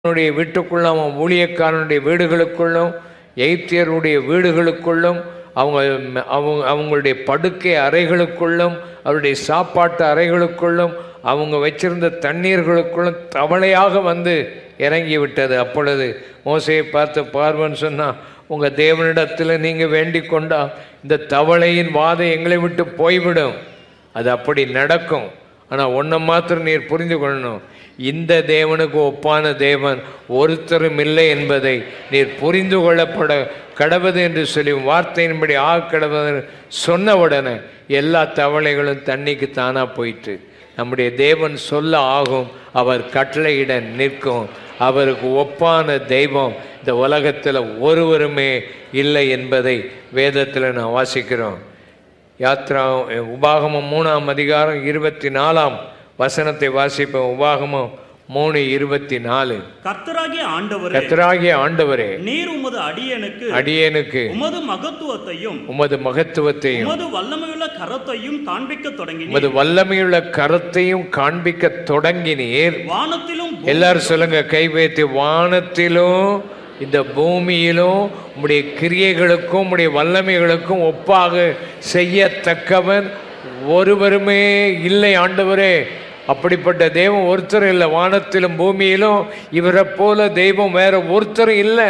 அவனுடைய வீட்டுக்குள்ளும் அவன் ஊழியக்காரனுடைய வீடுகளுக்குள்ளும் எய்த்தியருடைய வீடுகளுக்குள்ளும் அவங்க அவங்க அவங்களுடைய படுக்கை அறைகளுக்குள்ளும் அவருடைய சாப்பாட்டு அறைகளுக்குள்ளும் அவங்க வச்சிருந்த தண்ணீர்களுக்குள்ளும் தவளையாக வந்து இறங்கி விட்டது அப்பொழுது மோசையை பார்த்து பார்வன் சொன்னா உங்க தேவனிடத்தில் நீங்க வேண்டிக் கொண்டா இந்த தவளையின் வாதம் எங்களை விட்டு போய்விடும் அது அப்படி நடக்கும் ஆனால் ஒன்றை மாத்திரம் நீர் புரிந்து கொள்ளணும் இந்த தேவனுக்கு ஒப்பான தேவன் ஒருத்தரும் இல்லை என்பதை நீர் புரிந்து கொள்ளப்பட கடவுது என்று சொல்லி வார்த்தையின்படி ஆ கடவுது சொன்ன உடனே எல்லா தவளைகளும் தண்ணிக்கு தானாக போயிட்டு நம்முடைய தேவன் சொல்ல ஆகும் அவர் கட்டளையிட நிற்கும் அவருக்கு ஒப்பான தெய்வம் இந்த உலகத்தில் ஒருவருமே இல்லை என்பதை வேதத்தில் நான் வாசிக்கிறோம் யாத்ரா உபாகமம் மூணாம் அதிகாரம் இருபத்தி நாலாம் வசனத்தை வாசிப்போம் உபாகமம் மூணு இருபத்தி நாலு கர்த்தராகிய ஆண்டவரே கத்தராகிய ஆண்டவரே நீர் உமது அடியனுக்கு அடியேனுக்கு உமது மகத்துவத்தையும் உமது மகத்துவத்தையும் உமது வல்லமையுள்ள கரத்தையும் காண்பிக்க தொடங்கினீர் உமது வல்லமையுள்ள கரத்தையும் காண்பிக்க தொடங்கினீர் வானத்திலும் எல்லாரும் சொல்லுங்க கை வைத்து வானத்திலும் இந்த பூமியிலும் உம்முடைய கிரியைகளுக்கும் உம்முடைய வல்லமைகளுக்கும் ஒப்பாக செய்யத்தக்கவன் ஒருவருமே இல்லை ஆண்டவரே அப்படிப்பட்ட தெய்வம் ஒருத்தர் இல்லை வானத்திலும் பூமியிலும் இவரை போல தெய்வம் வேற ஒருத்தரும் இல்லை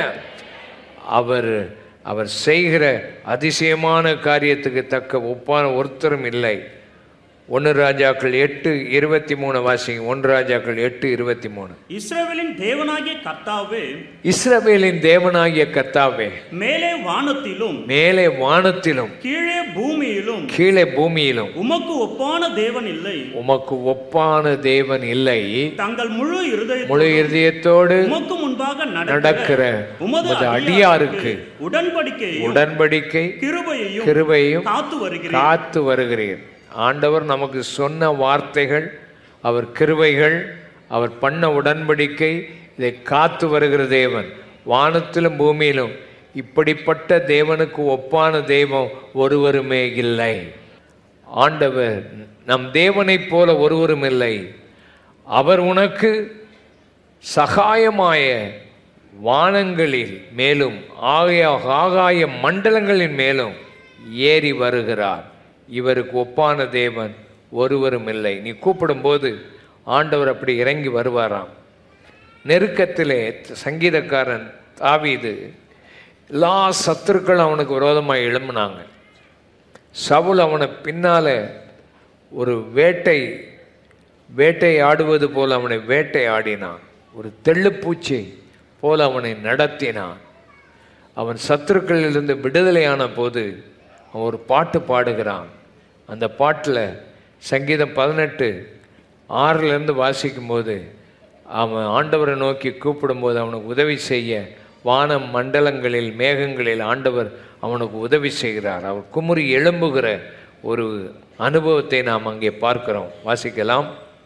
அவர் அவர் செய்கிற அதிசயமான காரியத்துக்கு தக்க ஒப்பான ஒருத்தரும் இல்லை ஒன்று ராஜாக்கள் எட்டு இருபத்தி மூணு வாசிங்க ஒன்று ராஜாக்கள் எட்டு இருபத்தி மூணு இஸ்ரவேலின் தேவனாகிய கர்த்தாவே இஸ்ரவேலின் தேவனாகிய கர்த்தாவே மேலே வானத்திலும் மேலே வானத்திலும் கீழே பூமியிலும் கீழே பூமியிலும் உமக்கு ஒப்பான தேவன் இல்லை உமக்கு ஒப்பான தேவன் இல்லை தங்கள் முழு இருதய முழு இருதயத்தோடு உமக்கு முன்பாக நடக்கிற நடக்கிற உமது உமது அடியாருக்கு அடியாருக்கு உடன்படிக்கையையும் உடன்படிக்கை கிருபையையும் கிருபையும் காத்து வருகிறேன் காத்து வருகிறீர் ஆண்டவர் நமக்கு சொன்ன வார்த்தைகள் அவர் கிருபைகள் அவர் பண்ண உடன்படிக்கை இதை காத்து வருகிற தேவன் வானத்திலும் பூமியிலும் இப்படிப்பட்ட தேவனுக்கு ஒப்பான தெய்வம் ஒருவருமே இல்லை ஆண்டவர் நம் தேவனைப் போல ஒருவரும் இல்லை அவர் உனக்கு சகாயமாய வானங்களில் மேலும் ஆகாய ஆகாய மண்டலங்களின் மேலும் ஏறி வருகிறார் இவருக்கு ஒப்பான தேவன் ஒருவரும் இல்லை நீ கூப்பிடும்போது ஆண்டவர் அப்படி இறங்கி வருவாராம் நெருக்கத்திலே சங்கீதக்காரன் தாவீது எல்லா சத்துருக்களும் அவனுக்கு விரோதமாக எழும்பினாங்க சவுல் அவனை பின்னால ஒரு வேட்டை வேட்டை ஆடுவது போல அவனை வேட்டை ஆடினான் ஒரு தெள்ளுப்பூச்சி போல அவனை நடத்தினான் அவன் சத்துருக்களிலிருந்து விடுதலையான போது அவன் ஒரு பாட்டு பாடுகிறான் அந்த பாட்டில் சங்கீதம் பதினெட்டு ஆறிலிருந்து வாசிக்கும்போது அவன் ஆண்டவரை நோக்கி கூப்பிடும்போது அவனுக்கு உதவி செய்ய வான மண்டலங்களில் மேகங்களில் ஆண்டவர் அவனுக்கு உதவி செய்கிறார் அவர் குமுறி எழும்புகிற ஒரு அனுபவத்தை நாம் அங்கே பார்க்கிறோம் வாசிக்கலாம்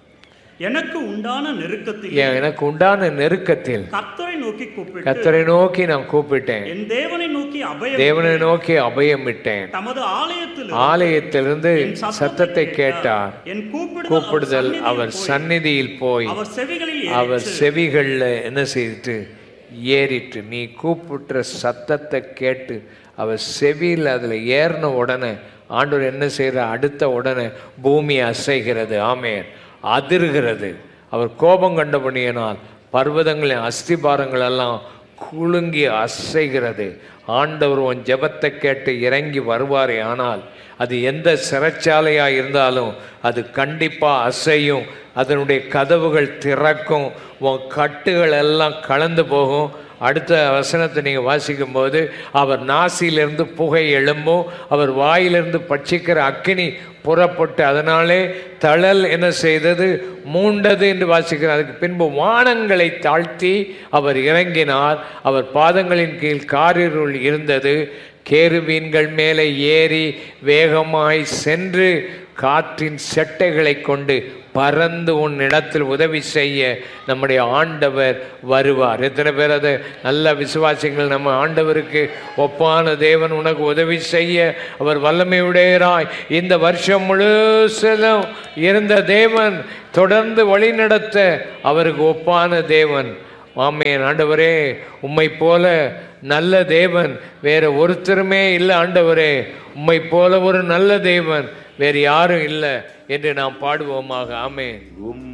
எனக்கு உண்டான நெருக்கத்தில் எ- எனக்கு உண்டான நெருக்கத்தில் கர்த்தரை நோக்கி கூப்பிட்டு கத்தரை நோக்கி நான் கூப்பிட்டேன் என் தேவனை நோக்கி அபயம் தேவனை நோக்கி அபயமிட்டேன் தமது ஆலயத்தில் ஆலயத்திலிருந்து சத்தத்தை கேட்டார் என் கூப்பிடுதல் கூப்பிடுதல் அவர் அவர் சந்நிதியில் சந்நிதியில் போய் அவர் செவிகளில் அவர் செவிகளில் என்ன செய்துட்டு ஏறிட்டு நீ கூப்பிட்டுற சத்தத்தை கேட்டு அவர் செவியில் அதில் ஏறின உடனே ஆண்டவர் என்ன செய்கிற அடுத்த உடனே பூமி அசைகிறது ஆமேன் அதிர்கிறது அவர் கோபம் கண்டபடியினால் பர்வதங்களின் அஸ்திபாரங்கள் எல்லாம் குலுங்கி அசைகிறது ஆண்டவர் உன் ஜெபத்தை கேட்டு இறங்கி வருவாரே ஆனால் அது எந்த சிறைச்சாலையாக இருந்தாலும் அது கண்டிப்பாக அசையும் அதனுடைய கதவுகள் திறக்கும் உன் கட்டுகள் எல்லாம் கலந்து போகும் அடுத்த வசனத்தை நீங்கள் வாசிக்கும்போது அவர் நாசியிலிருந்து புகை எழும்பும் அவர் வாயிலிருந்து பட்சிக்கிற அக்கினி புறப்பட்டு அதனாலே தழல் என்ன செய்தது மூண்டது என்று வாசிக்கிறார் அதுக்கு பின்பு வானங்களை தாழ்த்தி அவர் இறங்கினார் அவர் பாதங்களின் கீழ் காரிருள் இருந்தது கேருபீன்கள் மேலே ஏறி வேகமாய் சென்று காற்றின் செட்டைகளை கொண்டு பறந்து உன் இடத்தில் உதவி செய்ய நம்முடைய ஆண்டவர் வருவார் எத்தனை பேர் அதை நல்ல விசுவாசிகள் நம்ம ஆண்டவருக்கு ஒப்பான தேவன் உனக்கு உதவி செய்ய அவர் வல்லமையுடையராய் இந்த வருஷம் முழுசதும் இருந்த தேவன் தொடர்ந்து வழிநடத்த அவருக்கு ஒப்பான தேவன் ஆமேன் ஆண்டவரே உம்மை போல நல்ல தேவன் வேற ஒருத்தருமே இல்லை ஆண்டவரே உம்மை போல ஒரு நல்ல தேவன் வேறு யாரும் இல்லை என்று நாம் பாடுவோமாக ஆமேன் உம்